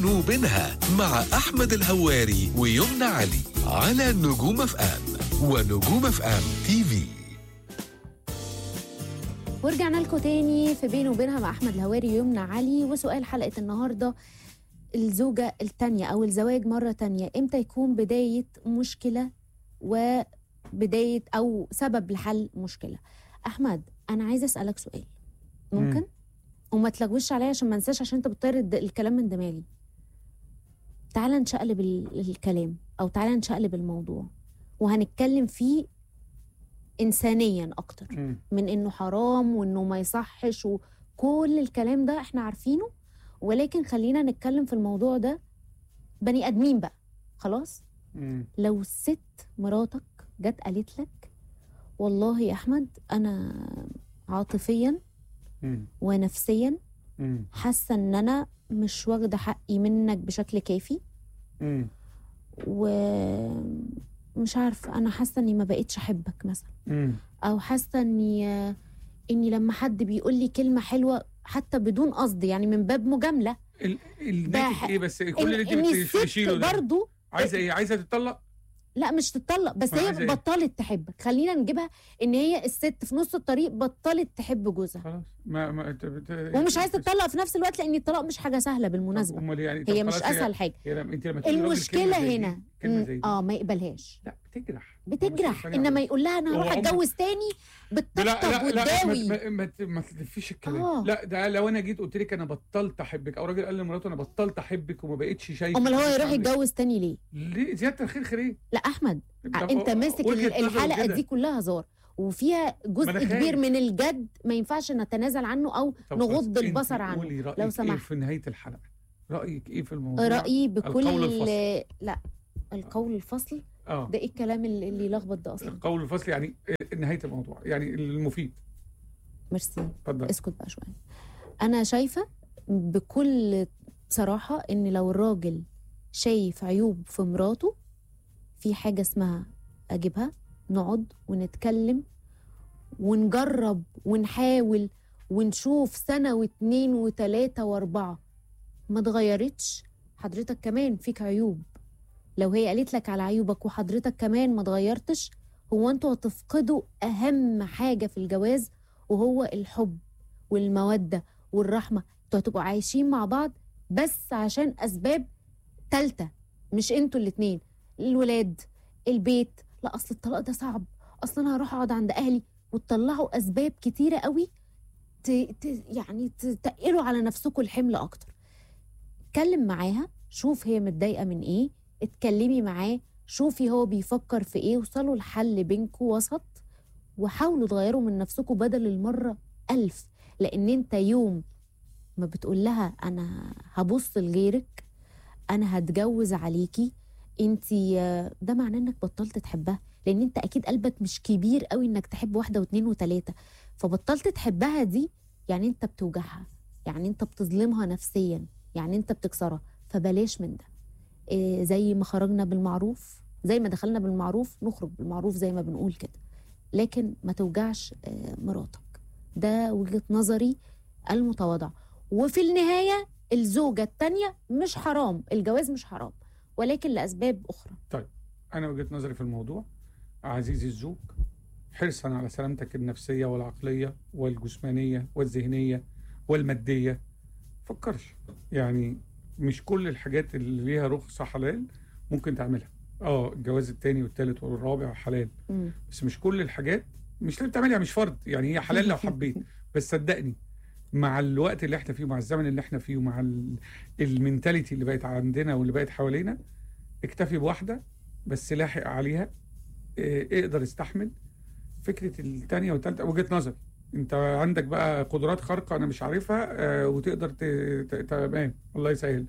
وبينها مع أحمد الهواري ويمنى علي على نجوم اف ام ونجوم اف ام تي في ورجعنا لكم تاني في بينه وبينها مع احمد الهواري ويمنى علي وسؤال حلقه النهارده الزوجه التانية او الزواج مره تانية امتى يكون بدايه مشكله وبدايه او سبب لحل مشكله احمد انا عايزه اسالك سؤال ممكن مم. وما تلغوش عليا عشان ما انساش عشان انت بتطير الد- الكلام من دماغي تعالى نشقلب ال- الكلام او تعالى نشقلب الموضوع وهنتكلم فيه انسانيا اكتر مم. من انه حرام وانه ما يصحش وكل الكلام ده احنا عارفينه ولكن خلينا نتكلم في الموضوع ده بني ادمين بقى خلاص مم. لو الست مراتك جت قالت لك والله يا احمد انا عاطفيا مم. ونفسيا مم. حاسه ان انا مش واخده حقي منك بشكل كافي مم. ومش عارفه انا حاسه اني ما بقتش احبك مثلا مم. او حاسه اني اني لما حد بيقول لي كلمه حلوه حتى بدون قصد يعني من باب مجامله ال- ال- ده ناتج ايه بس كل اللي ان, انت إن الست بتشيله ده برضو عايزه ايه عايزه تطلق لا مش تتطلق بس ما هي عايزة إيه؟ بطلت تحبك خلينا نجيبها ان هي الست في نص الطريق بطلت تحب جوزها خلاص ما ما انت بت... ومش عايزه تتطلق في نفس الوقت لان الطلاق مش حاجه سهله بالمناسبه امال يعني طب هي مش خلاص اسهل حاجه هي لما انت لما تقولي لراجل المشكله كلمة زي دي- هنا كلمه مم، زي دي اه ما يقبلهاش لا بتجرح بتجرح مش انما حاجة يقول لها انا هو هروح عمر- اتجوز تاني لا بتطبطب لا لا وتداوي ما, ما, ما, ما تلفيش الكلام آه. لا ده لو انا جيت قلت لك انا بطلت احبك او راجل قال لمراته انا بطلت احبك وما بقتش شايف امال هو يروح يتجوز تاني ليه ليه زياده الخير خير ايه لا احمد طب انت ماسك وجهة ال- نظر الحلقه كده. دي كلها هزار وفيها جزء ما أنا كبير خايف. من الجد ما ينفعش نتنازل عنه او طب نغض خلاص، البصر انت عنه قولي رأيك لو ايه سمحت في نهايه الحلقه رايك ايه في الموضوع رايي بكل القول الفصل. لا القول الفصل اه ده ايه الكلام اللي اللي يلخبط ده اصلا القول الفصل يعني إيه نهايه الموضوع يعني المفيد ميرسي اتفضل اسكت بقى شويه انا شايفه بكل صراحه ان لو الراجل شايف عيوب في مراته في حاجه اسمها اجيبها نقعد ونتكلم ونجرب ونحاول ونشوف سنه واتنين وتلاته واربعه ما اتغيرتش حضرتك كمان فيك عيوب لو هي قالت لك على عيوبك وحضرتك كمان ما اتغيرتش هو انتوا هتفقدوا اهم حاجه في الجواز وهو الحب والمودة والرحمة انتوا هتبقوا عايشين مع بعض بس عشان أسباب تالتة مش انتوا الاتنين الولاد البيت لا أصل الطلاق ده صعب أصل أنا هروح أقعد عند أهلي وتطلعوا أسباب كتيرة قوي ت... ت... يعني تقلوا على نفسكم الحمل أكتر اتكلم معاها شوف هي متضايقة من إيه اتكلمي معاه شوفي هو بيفكر في إيه وصلوا لحل بينكوا وسط وحاولوا تغيروا من نفسكم بدل المرة ألف لأن أنت يوم ما بتقول لها أنا هبص لغيرك أنا هتجوز عليكي أنت ده معناه إنك بطلت تحبها لأن أنت أكيد قلبك مش كبير قوي إنك تحب واحدة واتنين وتلاتة فبطلت تحبها دي يعني أنت بتوجعها يعني أنت بتظلمها نفسيا يعني أنت بتكسرها فبلاش من ده إيه زي ما خرجنا بالمعروف زي ما دخلنا بالمعروف نخرج بالمعروف زي ما بنقول كده لكن ما توجعش آه، مراتك ده وجهة نظري المتواضعة وفي النهاية الزوجة التانية مش حرام الجواز مش حرام ولكن لأسباب أخرى انا وجهه نظري في الموضوع عزيزي الزوج حرصا على سلامتك النفسيه والعقليه والجسمانيه والذهنيه والماديه فكرش يعني مش كل الحاجات اللي ليها رخصه حلال ممكن تعملها اه الجواز التاني والتالت والرابع حلال مم. بس مش كل الحاجات مش لازم تعملها مش فرض يعني هي حلال لو حبيت بس صدقني مع الوقت اللي احنا فيه مع الزمن اللي احنا فيه ومع ال- المينتاليتي اللي بقت عندنا واللي بقت حوالينا اكتفي بواحده بس لاحق عليها اه، اقدر استحمل فكره الثانيه والثالثه وجهه نظر انت عندك بقى قدرات خارقه انا مش عارفها اه، وتقدر ت- ت- تمام الله يسهلك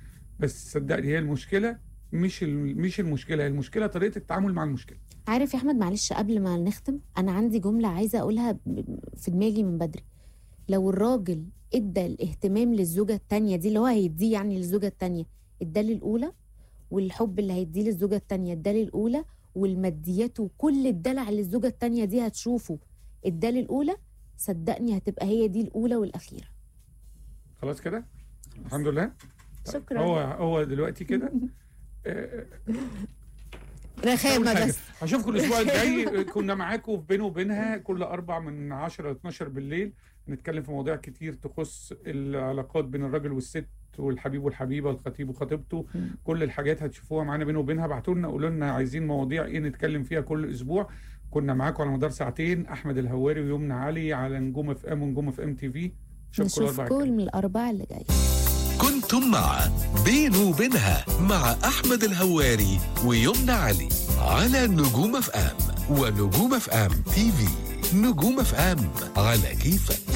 بس صدقني هي المشكله مش ال- مش المشكله هي المشكله طريقه التعامل مع المشكله عارف يا أحمد معلش قبل ما نختم أنا عندي جملة عايزة أقولها ب- في دماغي من بدري لو الراجل ادى الاهتمام للزوجة التانية دي اللي هو هيديه يعني للزوجة التانية اداه للأولى والحب اللي هيديه للزوجة التانية اداه للأولى والماديات وكل الدلع اللي الزوجة التانية دي هتشوفه اداه للأولى صدقني هتبقى هي دي الأولى والأخيرة خلاص كده الحمد لله شكرا هو هو دلوقتي كده آه، رخامه أول حاجة. بس هشوفكم الاسبوع الجاي كنا معاكم في بينه وبينها كل اربع من 10 ل 12 بالليل نتكلم في مواضيع كتير تخص العلاقات بين الراجل والست والحبيب والحبيبه الخطيب وخطيبته مم. كل الحاجات هتشوفوها معانا بينه وبينها ابعتوا لنا قولوا لنا عايزين مواضيع ايه نتكلم فيها كل اسبوع كنا معاكم على مدار ساعتين احمد الهواري ويمنى علي على نجوم اف ام ونجوم اف ام تي في اشوفكم الاربع نشوفكم الجاي من الاربعاء اللي جاي كنتم مع بينه وبينها مع أحمد الهواري ويمنى علي على نجوم اف ام ونجوم اف ام تي في نجوم اف ام على كيفك